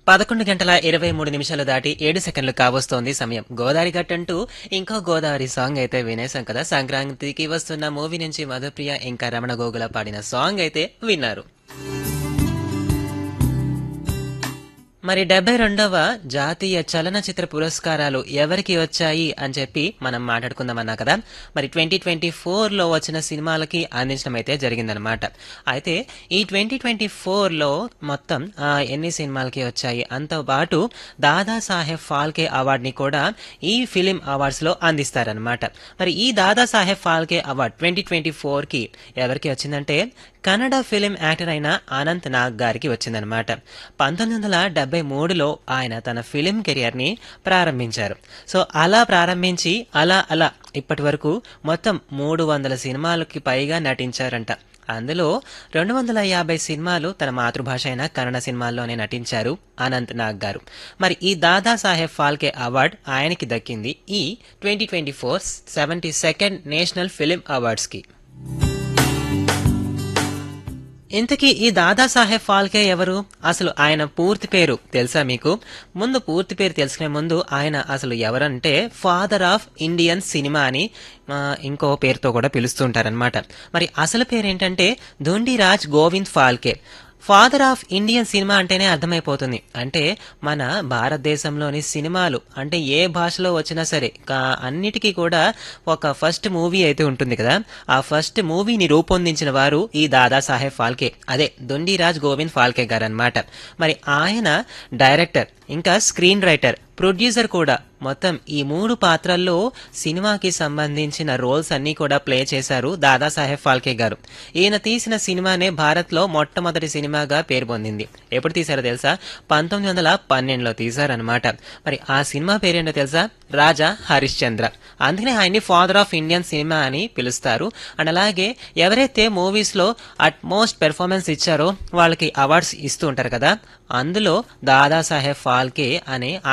పదకొండు గంటల ఇరవై మూడు నిమిషాలు దాటి ఏడు సెకండ్లు కావస్తోంది సమయం గోదావరి గట్ అంటూ ఇంకో గోదావరి సాంగ్ అయితే వినేశాం కదా సంక్రాంతికి వస్తున్న మూవీ నుంచి మధుప్రియ ఇంకా రమణ గోగుల పాడిన సాంగ్ అయితే విన్నారు మరి డెబ్బై రెండవ జాతీయ చలనచిత్ర పురస్కారాలు ఎవరికి వచ్చాయి అని చెప్పి మనం మాట్లాడుకుందామన్నా కదా మరి ట్వంటీ ట్వంటీ ఫోర్లో వచ్చిన సినిమాలకి అందించడం అయితే జరిగిందనమాట అయితే ఈ ట్వంటీ ట్వంటీ ఫోర్లో మొత్తం ఆ, ఎన్ని సినిమాలకి వచ్చాయి అంతో పాటు దాదాసాహెబ్ ఫాల్కే అవార్డుని కూడా ఈ ఫిలిం అవార్డ్స్లో అందిస్తారనమాట మరి ఈ Dadasaheb Phalke award twenty twenty ఫోర్కి ఎవరికి వచ్చిందంటే కన్నడ ఫిలిం యాక్టర్ అయిన అనంత్ నాగ్ గారికి వచ్చిందనమాట పంతొమ్మిది వందల డెబ్బై మూడులో ఆయన తన ఫిలిం కెరియర్ని ప్రారంభించారు సో అలా ప్రారంభించి అలా అలా ఇప్పటి వరకు మొత్తం మూడు వందల సినిమాలకి పైగా నటించారంట అందులో రెండు వందల యాభై సినిమాలు తన మాతృభాష అయిన కన్నడ సినిమాల్లోనే నటించారు అనంత్ నాగ్ గారు మరి ఈ దాదా సాహెబ్ ఫాల్కే అవార్డ్ ఆయనకి దక్కింది ఈ twenty twenty four seventy second national film అవార్డ్స్కి ఇంతకీ ఈ దాదాసాహెబ్ ఫాల్కే ఎవరు అసలు ఆయన పూర్తి పేరు తెలుసా మీకు ముందు పూర్తి పేరు తెలుసుకునే ముందు ఆయన అసలు ఎవరంటే ఫాదర్ ఆఫ్ ఇండియన్ సినిమా అని ఆ, ఇంకో పేరుతో కూడా పిలుస్తుంటారనమాట మరి అసలు పేరు ఏంటంటే Dhundiraj Govind Phalke father of Indian cinema అంటేనే అర్థమైపోతుంది అంటే మన భారతదేశంలోని సినిమాలు అంటే ఏ భాషలో వచ్చినా సరే కా- అన్నిటికీ కూడా ఒక ఫస్ట్ మూవీ అయితే ఉంటుంది కదా ఆ ఫస్ట్ మూవీని రూపొందించిన వారు ఈ దాదాసాహెబ్ ఫాల్కే అదే దొండిరాజ్ గోవింద్ ఫాల్కే గారు అనమాట మరి ఆయన డైరెక్టర్ ఇంకా స్క్రీన్ రైటర్ ప్రొడ్యూసర్ కూడా మొత్తం ఈ మూడు పాత్రల్లో సినిమాకి సంబంధించిన రోల్స్ అన్నీ కూడా ప్లే చేశారు దాదాసాహెబ్ ఫాల్కే గారు ఈయన తీసిన సినిమానే భారత్లో మొట్టమొదటి సినిమాగా పేరు పొందింది ఎప్పుడు తీశారో తెలుసా పంతొమ్మిది వందల పన్నెండులో తీశారనమాట మరి ఆ సినిమా పేరేంటో తెలుసా రాజా హరిశ్చంద్ర అందుకనే ఆయన్ని ఫాదర్ ఆఫ్ ఇండియన్ సినిమా అని పిలుస్తారు అండ్ అలాగే ఎవరైతే మూవీస్లో అట్ మోస్ట్ పెర్ఫార్మెన్స్ ఇచ్చారో వాళ్ళకి అవార్డ్స్ ఇస్తూ ఉంటారు కదా అందులో దాదాసాహెబ్ ఫాల్కే అనే